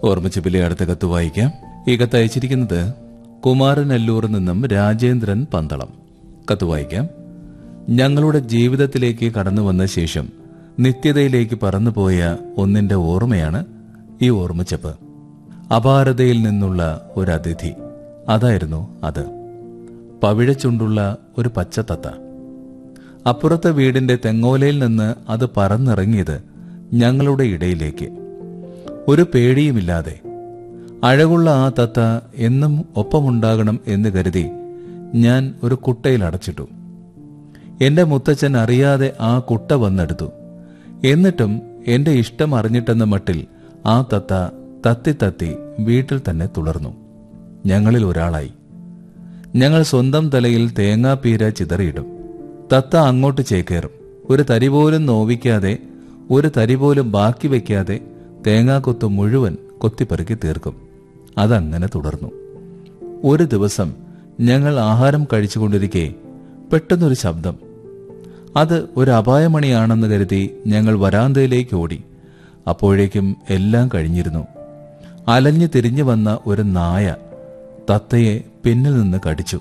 ഓർമ്മിച്ചപ്പിലെ അടുത്ത കത്ത് വായിക്കാം ഈ കത്ത് അയച്ചിരിക്കുന്നത് കുമാരനല്ലൂരിൽ നിന്നും രാജേന്ദ്രൻ പന്തളം കത്ത് വായിക്കാം ഞങ്ങളുടെ ജീവിതത്തിലേക്ക് കടന്നു വന്ന ശേഷം നിത്യതയിലേക്ക് പറന്നുപോയ ഒന്നിന്റെ ഓർമ്മയാണ് ഈ ഓർമ്മച്ചപ്പ് അപാരതയിൽ നിന്നുള്ള ഒരു അതിഥി അതായിരുന്നു അത് പവിഴച്ചുണ്ടുള്ള ഒരു പച്ചത്തത്ത അപ്പുറത്തെ വീടിന്റെ തെങ്ങോലയിൽ നിന്ന് അത് പറന്നിറങ്ങിയത് ഞങ്ങളുടെ ഇടയിലേക്ക് ഒരു പേടിയുമില്ലാതെ അഴകുള്ള ആ തത്ത എന്നും ഒപ്പമുണ്ടാകണം എന്ന് കരുതി ഞാൻ ഒരു കുട്ടയിൽ അടച്ചിട്ടു എന്റെ മുത്തച്ഛൻ അറിയാതെ ആ കുട്ട വന്നെടുത്തു എന്നിട്ടും എന്റെ ഇഷ്ടം അറിഞ്ഞിട്ടെന്ന മട്ടിൽ ആ തത്ത തത്തി തത്തി വീട്ടിൽ തന്നെ തുടർന്നു ഞങ്ങളിൽ ഒരാളായി ഞങ്ങൾ സ്വന്തം തലയിൽ തേങ്ങാപ്പീര ചിതറിയിടും തത്ത അങ്ങോട്ട് ചേക്കേറും ഒരു തരി പോലും നോവിക്കാതെ ഒരു തരി പോലും ബാക്കി വയ്ക്കാതെ തേങ്ങാക്കൊത്ത് മുഴുവൻ കൊത്തിപ്പെറുക്കി തീർക്കും അതങ്ങനെ തുടർന്നു ഒരു ദിവസം ഞങ്ങൾ ആഹാരം കഴിച്ചുകൊണ്ടിരിക്കെ പെട്ടെന്നൊരു ശബ്ദം അത് ഒരു അപായമണിയാണെന്ന് കരുതി ഞങ്ങൾ വരാന്തയിലേക്ക് ഓടി അപ്പോഴേക്കും എല്ലാം കഴിഞ്ഞിരുന്നു അലഞ്ഞു തിരിഞ്ഞു വന്ന ഒരു നായ തത്തയെ പിന്നിൽ നിന്ന് കടിച്ചു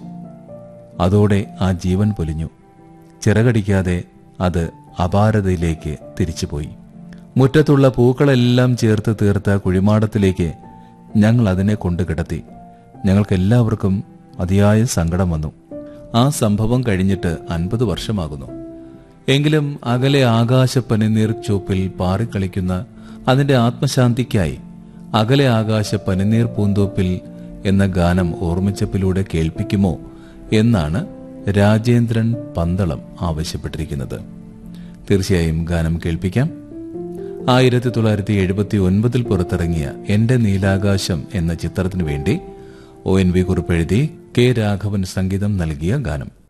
അതോടെ ആ ജീവൻ പൊലിഞ്ഞു ചിറകടിക്കാതെ അത് അപാരതയിലേക്ക് തിരിച്ചുപോയി മുറ്റത്തുള്ള പൂക്കളെല്ലാം ചേർത്ത് തീർത്ത കുഴിമാടത്തിലേക്ക് ഞങ്ങൾ അതിനെ കൊണ്ടു കിടത്തി ഞങ്ങൾക്കെല്ലാവർക്കും അതിയായ സങ്കടം വന്നു ആ സംഭവം കഴിഞ്ഞിട്ട് അൻപത് വർഷമാകുന്നു എങ്കിലും അകലെ ആകാശ പനിനീർ ചൂപ്പിൽ പാറിക്കളിക്കുന്ന അതിന്റെ ആത്മശാന്തിക്കായി അകലെ ആകാശ പനിനീർ പൂന്തോപ്പിൽ എന്ന ഗാനം ഓർമ്മിച്ചപ്പിലൂടെ കേൾപ്പിക്കുമോ എന്നാണ് രാജേന്ദ്രൻ പന്തളം ആവശ്യപ്പെട്ടിരിക്കുന്നത് തീർച്ചയായും ഗാനം കേൾപ്പിക്കാം ആയിരത്തി തൊള്ളായിരത്തി എഴുപത്തി ഒൻപതിൽ പുറത്തിറങ്ങിയ എന്റെ നീലാകാശം എന്ന ചിത്രത്തിനു വേണ്ടി ഒ എൻ വി കുറിപ്പ് എഴുതി കെ രാഘവൻ സംഗീതം നൽകിയ ഗാനം